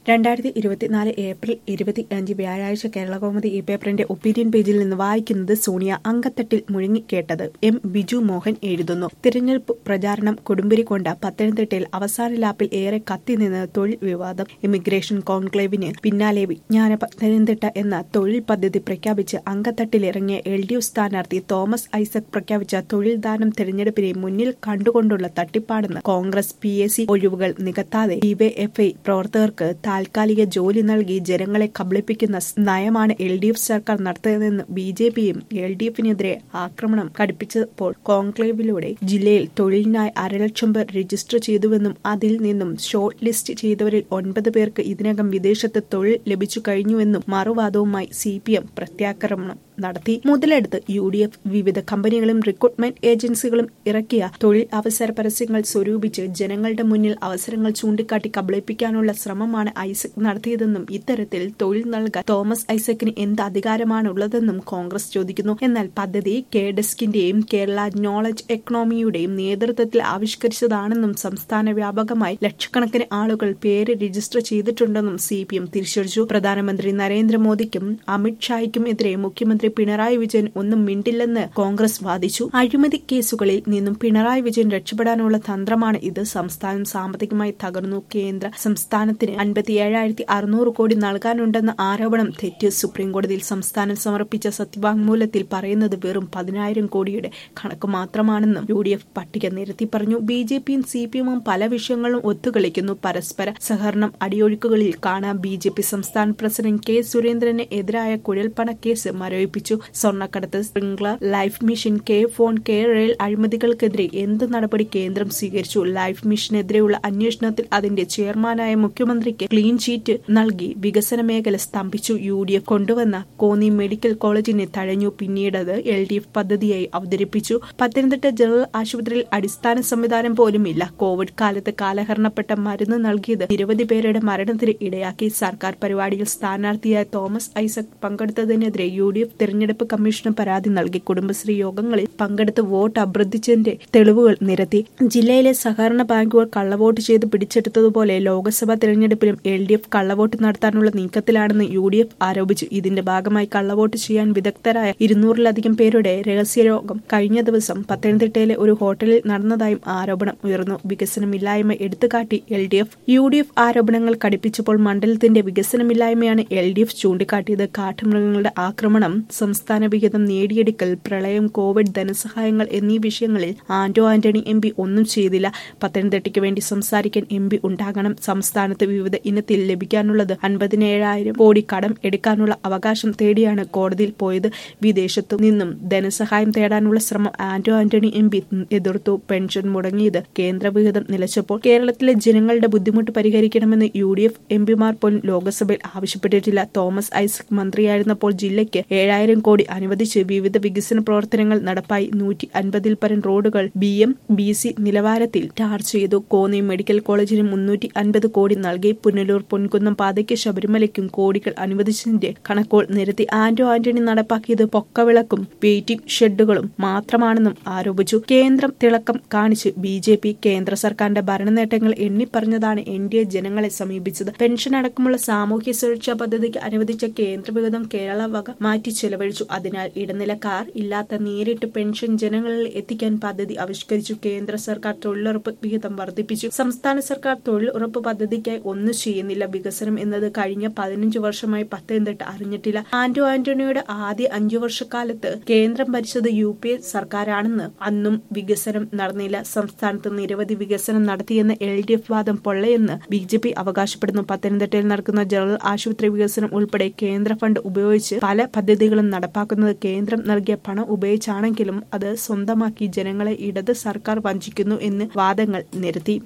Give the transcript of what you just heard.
രണ്ടായിരത്തി ഇരുപത്തിനാല് ഏപ്രിൽ ഇരുപത്തിയഞ്ച് വ്യാഴാഴ്ച കേരളകൗമുദി ഈ പേപ്പറിന്റെ ഒപ്പീനിയൻ പേജിൽ നിന്ന് വായിക്കുന്നത് സോണിയ അങ്കത്തട്ടിൽ മുഴുങ്ങിക്കേട്ടത് എം ബിജു മോഹൻ എഴുതുന്നു തിരഞ്ഞെടുപ്പ് പ്രചാരണം കൊടുമ്പിരി കൊണ്ട പത്തനംതിട്ടയിൽ അവസാന ലാപ്പിൽ ഏറെ കത്തിനിന്ന് തൊഴിൽ വിവാദം ഇമിഗ്രേഷൻ കോൺക്ലേവിന് പിന്നാലെ വിജ്ഞാന പത്തനംതിട്ട എന്ന തൊഴിൽ പദ്ധതി പ്രഖ്യാപിച്ച് അങ്കത്തട്ടിലിറങ്ങിയ എൽ ഡി എഫ് സ്ഥാനാർത്ഥി തോമസ് ഐസക് പ്രഖ്യാപിച്ച തൊഴിൽ ദാനം തെരഞ്ഞെടുപ്പിനെ മുന്നിൽ കണ്ടുകൊണ്ടുള്ള തട്ടിപ്പാടെന്ന് കോൺഗ്രസ് പി എ സി ഒഴിവുകൾ നികത്താതെ ഡിവൈഎഫ്ഐ പ്രവർത്തകർക്ക് താൽക്കാലിക ജോലി നൽകി ജനങ്ങളെ കബളിപ്പിക്കുന്ന നയമാണ് എൽ ഡി എഫ് സർക്കാർ നടത്തുന്നതെന്ന് ബി ജെ പിയും എൽ ഡി എഫിനെതിരെ ആക്രമണം കടുപ്പിച്ചപ്പോൾ കോൺക്ലേവിലൂടെ ജില്ലയിൽ തൊഴിലിനായി അരലക്ഷം പേർ രജിസ്റ്റർ ചെയ്തുവെന്നും അതിൽ നിന്നും ഷോർട്ട് ലിസ്റ്റ് ചെയ്തവരിൽ ഒൻപത് പേർക്ക് ഇതിനകം വിദേശത്ത് തൊഴിൽ ലഭിച്ചു കഴിഞ്ഞുവെന്നും മറുവാദവുമായി സി പി എം പ്രത്യാക്രമണം നടത്തി മുതലെടുത്ത് യു ഡി എഫ് വിവിധ കമ്പനികളും റിക്രൂട്ട്മെന്റ് ഏജൻസികളും ഇറക്കിയ തൊഴിൽ അവസര പരസ്യങ്ങൾ സ്വരൂപിച്ച് ജനങ്ങളുടെ മുന്നിൽ അവസരങ്ങൾ ചൂണ്ടിക്കാട്ടി കബളിപ്പിക്കാനുള്ള ശ്രമമാണ് ഐസക് നടത്തിയതെന്നും ഇത്തരത്തിൽ തൊഴിൽ നൽകാൻ തോമസ് ഐസക്കിന് എന്ത് അധികാരമാണുള്ളതെന്നും കോൺഗ്രസ് ചോദിക്കുന്നു എന്നാൽ പദ്ധതി കെ ഡെസ്കിന്റെയും കേരള നോളജ് എക്കണോമിയുടെയും നേതൃത്വത്തിൽ ആവിഷ്കരിച്ചതാണെന്നും സംസ്ഥാന വ്യാപകമായി ലക്ഷക്കണക്കിന് ആളുകൾ പേര് രജിസ്റ്റർ ചെയ്തിട്ടുണ്ടെന്നും സി പി എം തിരിച്ചടിച്ചു പ്രധാനമന്ത്രി നരേന്ദ്രമോദിക്കും അമിത്ഷായ്ക്കും എതിരെ മുഖ്യമന്ത്രി പിണറായി വിജയൻ ഒന്നും മിണ്ടില്ലെന്ന് കോൺഗ്രസ് വാദിച്ചു അഴിമതി കേസുകളിൽ നിന്നും പിണറായി വിജയൻ രക്ഷപ്പെടാനുള്ള തന്ത്രമാണ് ഇത് സംസ്ഥാനം സാമ്പത്തികമായി തകർന്നു കേന്ദ്ര സംസ്ഥാനത്തിന് അൻപത്തിയേഴായിരത്തി അറുന്നൂറ് കോടി നൽകാനുണ്ടെന്ന ആരോപണം തെറ്റ് സുപ്രീംകോടതിയിൽ സംസ്ഥാനം സമർപ്പിച്ച സത്യവാങ്മൂലത്തിൽ പറയുന്നത് വെറും പതിനായിരം കോടിയുടെ കണക്ക് മാത്രമാണെന്നും യു ഡി എഫ് പട്ടിക നിരത്തി പറഞ്ഞു ബി ജെ പിയും സി പി എമ്മും പല വിഷയങ്ങളും ഒത്തുകളിക്കുന്നു പരസ്പര സഹകരണം അടിയൊഴുക്കുകളിൽ കാണാം ബി ജെ പി സംസ്ഥാന പ്രസിഡന്റ് കെ സുരേന്ദ്രന് എതിരായ കുഴൽപ്പണ കേസ് മരവിപ്പിച്ചു സ്വർണ്ണക്കടത്ത് Sprinklr life mission K phone K rail അഴിമതികൾക്കെതിരെ എന്ത് നടപടി കേന്ദ്രം സ്വീകരിച്ചു ലൈഫ് മിഷനെതിരെയുള്ള അന്വേഷണത്തിൽ അതിന്റെ ചെയർമാനായ മുഖ്യമന്ത്രിക്ക് ക്ലീൻ ചീറ്റ് നൽകി വികസന മേഖല സ്തംഭിച്ചു യു ഡി എഫ് കൊണ്ടുവന്ന കോന്നി മെഡിക്കൽ കോളേജിനെ തഴഞ്ഞു പിന്നീടത് എൽ ഡി എഫ് പദ്ധതിയായി അവതരിപ്പിച്ചു പത്തനംതിട്ട ജനറൽ ആശുപത്രിയിൽ അടിസ്ഥാന സംവിധാനം പോലുമില്ല കോവിഡ് കാലത്ത് കാലഹരണപ്പെട്ട മരുന്ന് നൽകിയത് നിരവധി പേരുടെ മരണത്തിന് ഇടയാക്കി സർക്കാർ പരിപാടിയിൽ സ്ഥാനാർത്ഥിയായ തോമസ് ഐസക് പങ്കെടുത്തതിനെതിരെ യു ഡി എഫ് തെരഞ്ഞെടുപ്പ് കമ്മീഷന് പരാതി നൽകി കുടുംബശ്രീ യോഗങ്ങളിൽ പങ്കെടുത്ത് വോട്ട് അഭ്യർത്ഥിച്ചതിന്റെ തെളിവുകൾ നിരത്തി ജില്ലയിലെ സഹകരണ ബാങ്കുകൾ കള്ളവോട്ട് ചെയ്ത് പിടിച്ചെടുത്തതുപോലെ ലോക്സഭാ തെരഞ്ഞെടുപ്പിലും എൽ ഡി എഫ് കള്ളവോട്ട് നടത്താനുള്ള നീക്കത്തിലാണെന്ന് യു ഡി എഫ് ആരോപിച്ചു ഇതിന്റെ ഭാഗമായി കള്ളവോട്ട് ചെയ്യാൻ വിദഗ്ധരായ ഇരുന്നൂറിലധികം പേരുടെ രഹസ്യരോഗം കഴിഞ്ഞ ദിവസം പത്തനംതിട്ടയിലെ ഒരു ഹോട്ടലിൽ നടന്നതായും ആരോപണം ഉയർന്നു വികസനമില്ലായ്മ എടുത്തുകാട്ടി L D F U D F ആരോപണങ്ങൾ കടുപ്പിച്ചപ്പോൾ മണ്ഡലത്തിന്റെ വികസനമില്ലായ്മയാണ് എൽ ഡി എഫ് ചൂണ്ടിക്കാട്ടിയത് കാട്ടുമൃഗങ്ങളുടെ ആക്രമണം സംസ്ഥാന വിഹിതം നേടിയെടുക്കൽ പ്രളയം കോവിഡ് ധനസഹായങ്ങൾ എന്നീ വിഷയങ്ങളിൽ ആന്റോ ആന്റണി എം പി ഒന്നും ചെയ്തില്ല പത്തനംതിട്ടയ്ക്ക് വേണ്ടി സംസാരിക്കാൻ എം പി ഉണ്ടാകണം സംസ്ഥാനത്ത് വിവിധ ഇനത്തിൽ ലഭിക്കാനുള്ളത് അൻപതിനേഴായിരം കോടി കടം എടുക്കാനുള്ള അവകാശം തേടിയാണ് കോടതിയിൽ പോയത് വിദേശത്തു നിന്നും ധനസഹായം തേടാനുള്ള ശ്രമം ആന്റോ ആന്റണി എം പി എതിർത്തു പെൻഷൻ മുടങ്ങിയത് കേന്ദ്ര വിഹിതം നിലച്ചപ്പോൾ കേരളത്തിലെ ജനങ്ങളുടെ ബുദ്ധിമുട്ട് പരിഹരിക്കണമെന്ന് യു ഡി എഫ് എം പിമാർ പോലും ലോക്സഭയിൽ ആവശ്യപ്പെട്ടിട്ടില്ല തോമസ് ഐസക് മന്ത്രിയായിരുന്നപ്പോൾ ജില്ലയ്ക്ക് ഏഴായിരം കോടി അനുവദിച്ച് വിവിധ വികസന പ്രവർത്തനങ്ങൾ നടപ്പായി നൂറ്റി അൻപതിൽ പരം റോഡുകൾ ബി എം ബി സി നിലവാരത്തിൽ ടാർ ചെയ്തു കോന്നി മെഡിക്കൽ കോളേജിന് മുന്നൂറ്റി അൻപത് കോടി നൽകി പുനലൂർ പൊൻകുന്നം പാതയ്ക്ക് ശബരിമലയ്ക്കും കോടികൾ അനുവദിച്ചതിന്റെ കണക്കുകൾ നിരത്തി ആന്റോ ആന്റണി നടപ്പാക്കിയത് പൊക്കവിളക്കും വെയിറ്റിംഗ് ഷെഡുകളും മാത്രമാണെന്നും ആരോപിച്ചു കേന്ദ്രം തിളക്കം കാണിച്ച് ബി ജെ പി കേന്ദ്ര സർക്കാരിന്റെ ഭരണനേട്ടങ്ങൾ എണ്ണിപ്പറഞ്ഞതാണ് എൻ ഡി എ ജനങ്ങളെ സമീപിച്ചത് പെൻഷൻ അടക്കമുള്ള സാമൂഹ്യ സുരക്ഷാ പദ്ധതിക്ക് അനുവദിച്ച കേന്ദ്ര വിഹിതം കേരള വക മാറ്റി ചെലവഴിച്ചു അതിനാൽ ഇടനിലക്കാർ ഇല്ലാത്ത നേരിട്ട് പെൻഷൻ ജനങ്ങളിൽ എത്തിക്കാൻ പദ്ധതി ആവിഷ്കരിച്ചു കേന്ദ്ര സർക്കാർ തൊഴിലുറപ്പ് വിഹിതം വർദ്ധിപ്പിച്ചു സംസ്ഥാന സർക്കാർ തൊഴിൽ ഉറപ്പ് പദ്ധതിക്കായി ഒന്നും ചെയ്യുന്നില്ല വികസനം എന്നത് കഴിഞ്ഞ പതിനഞ്ചു വർഷമായി പത്തനംതിട്ട അറിഞ്ഞിട്ടില്ല ആന്റോ ആന്റണിയുടെ ആദ്യ അഞ്ചു വർഷക്കാലത്ത് കേന്ദ്രം ഭരിച്ചത് യു പി എ സർക്കാരാണെന്ന് അന്നും വികസനം നടന്നില്ല സംസ്ഥാനത്ത് നിരവധി വികസനം നടത്തിയെന്ന എൽ ഡി എഫ് വാദം പൊള്ളയെന്ന് ബി ജെ പി അവകാശപ്പെടുന്നു പത്തനംതിട്ടയിൽ നടക്കുന്ന ജനറൽ ആശുപത്രി വികസനം ഉൾപ്പെടെ കേന്ദ്ര ഫണ്ട് ഉപയോഗിച്ച് പല പദ്ധതികളും നടപ്പാക്കുന്നത് കേന്ദ്രം നൽകിയ പണം ഉപയോഗിച്ചാണെങ്കിലും അത് സ്വന്തമാക്കി ജനങ്ങളെ ഇടത് സർക്കാർ വഞ്ചിക്കുന്നു എന്ന് വാദങ്ങൾ നിരത്തി